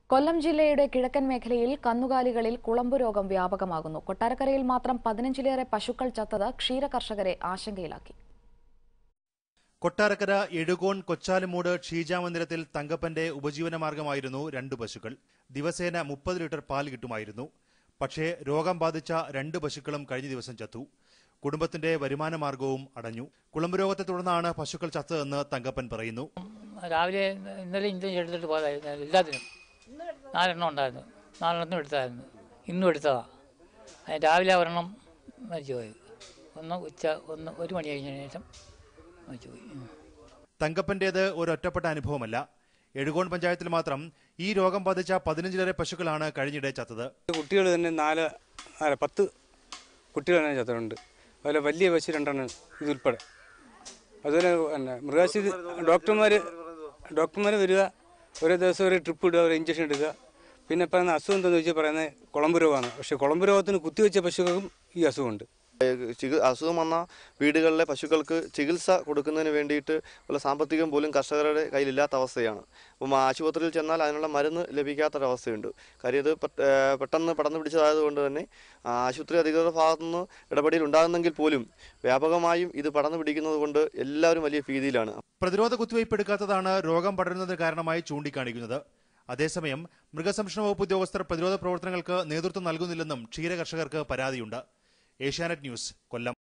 കൊല്ലം ജില്ലയുടെ കിഴക്കൻ മേഖലയിൽ കന്നുകാലികളിൽ കുളമ്പ് രോഗം വ്യാപകമാകുന്നു കൊട്ടാരക്കരയിൽ മാത്രം പതിനഞ്ചിലേറെ പശുക്കൾ ചത്തത് ക്ഷീര കർഷകരെ ആശങ്കയിലാക്കി കൊട്ടാരക്കര എഴുകോൺ കൊച്ചാലുമൂട് ക്ഷീജാമന്ദിരത്തിൽ തങ്കപ്പന്റെ ഉപജീവനമാർഗമായിരുന്നു രണ്ട് പശുക്കൾ ദിവസേന മുപ്പത് ലിറ്റർ പാൽ കിട്ടുമായിരുന്നു പക്ഷേ രോഗം ബാധിച്ച രണ്ട് പശുക്കളും കഴിഞ്ഞ ദിവസം ചത്തു കുടുംബത്തിന്റെ വരുമാന മാർഗവും അടഞ്ഞു കുളമ്പ് രോഗത്തെ തുടർന്നാണ് പശുക്കൾ ചത്തതെന്ന് തങ്കപ്പൻ പറയുന്നു രാവിലെ ഇന്നലെ ഇഞ്ചക്ഷൻ എടുത്തിട്ട് പോയതായിരുന്നു എല്ലാത്തിനും നാലെണ്ണം ഉണ്ടായിരുന്നു നാലെണ്ണത്തിനും എടുത്തായിരുന്നു ഇന്നും എടുത്തതാ അതിന് രാവിലെ ഒരെണ്ണം മരിച്ചു പോയി ഒന്ന് ഉച്ച ഒന്ന് ഒരു മണി കഴിഞ്ഞതിന് ശേഷം മരിച്ചു പോയി ഉം. തങ്കപ്പന്റേത് ഒരൊറ്റപ്പെട്ട അനുഭവമല്ല എഴുകോൺ പഞ്ചായത്തിൽ മാത്രം ഈ രോഗം ബാധിച്ച പതിനഞ്ചിലേറെ പശുക്കളാണ് കഴിഞ്ഞിടെ ചത്തത് കുട്ടികൾ തന്നെ നാല് അല്ല പത്ത് കുട്ടികൾ തന്നെ ചത്തിട്ടുണ്ട് അതുപോലെ വലിയ പശു രണ്ടെണ്ണം ഇതുൾപ്പെടെ അതുപോലെ പിന്നെ മൃഗാശുപത്രി ഡോക്ടർമാർ ഡോക്ടർമാർ വരിക ഓരോ ദിവസം ഒരു ട്രിപ്പ് ഇടുക ഒരു ഇഞ്ചക്ഷൻ എടുക്കുക പിന്നെ പറയുന്ന അസുഖം എന്താണെന്ന് വെച്ചാൽ പറയുന്നത് കുളമ്പ് രോഗമാണ് പക്ഷേ കുളമ്പ് രോഗത്തിന് കുത്തിവെച്ച പശുക്കൾക്കും ഈ അസുഖമുണ്ട് ചികി അസുഖം വന്ന വീടുകളിലെ പശുക്കൾക്ക് ചികിത്സ കൊടുക്കുന്നതിന് വേണ്ടിയിട്ട് ഉള്ള സാമ്പത്തികം പോലും കർഷകരുടെ കയ്യിലില്ലാത്ത അവസ്ഥയാണ് അപ്പം ആശുപത്രിയിൽ ചെന്നാൽ അതിനുള്ള മരുന്ന് ലഭിക്കാത്തൊരവസ്ഥയുണ്ട് കാര്യം ഇത് പെ- ഏഹ് പെട്ടെന്ന് പടർന്നു പിടിച്ചതായതുകൊണ്ട് തന്നെ ആ, ആശുപത്രി അധികൃതരുടെ ഭാഗത്തുനിന്ന് ഇടപെടൽ ഉണ്ടാകുന്നെങ്കിൽ പോലും വ്യാപകമായും ഇത് പടർന്നു പിടിക്കുന്നത് കൊണ്ട് എല്ലാവരും വലിയ ഭീതിയിലാണ് പ്രതിരോധ കുത്തിവയ്പ് എടുക്കാത്തതാണ് രോഗം പടരുന്നതിന് കാരണമായി ചൂണ്ടിക്കാണിക്കുന്നത് അതേസമയം മൃഗസംരക്ഷണ വകുപ്പ് ഉദ്യോഗസ്ഥർ പ്രതിരോധ പ്രവർത്തനങ്ങൾക്ക് നേതൃത്വം നൽകുന്നില്ലെന്നും ക്ഷീര കർഷകർക്ക് പരാതിയുണ്ട് ഏഷ്യാനെറ്റ് ന്യൂസ് കൊല്ലം